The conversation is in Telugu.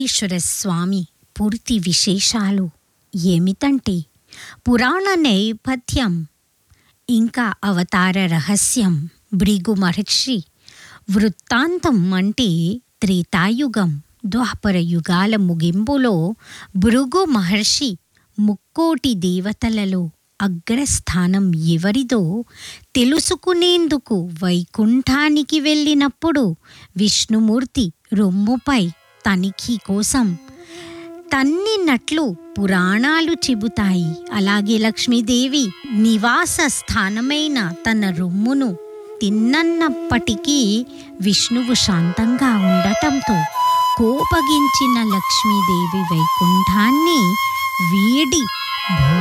ఈశ్వర స్వామి పూర్తి విశేషాలు ఏమిటంటే పురాణ నేపథ్యం ఇంకా అవతార రహస్యం భృగు మహర్షి వృత్తాంతం అంటే త్రేతాయుగం ద్వాపర యుగాల ముగింపులో భృగు మహర్షి ముక్కోటి దేవతలలో అగ్రస్థానం ఎవరిదో తెలుసుకునేందుకు వైకుంఠానికి వెళ్ళినప్పుడు విష్ణుమూర్తి రొమ్ముపై తనిఖీ కోసం తన్నినట్లు పురాణాలు చెబుతాయి అలాగే లక్ష్మీదేవి నివాస స్థానమైన తన రొమ్మును తిన్నన్నప్పటికీ విష్ణువు శాంతంగా ఉండటంతో కోపగించిన లక్ష్మీదేవి వైకుంఠాన్ని వీడి భూ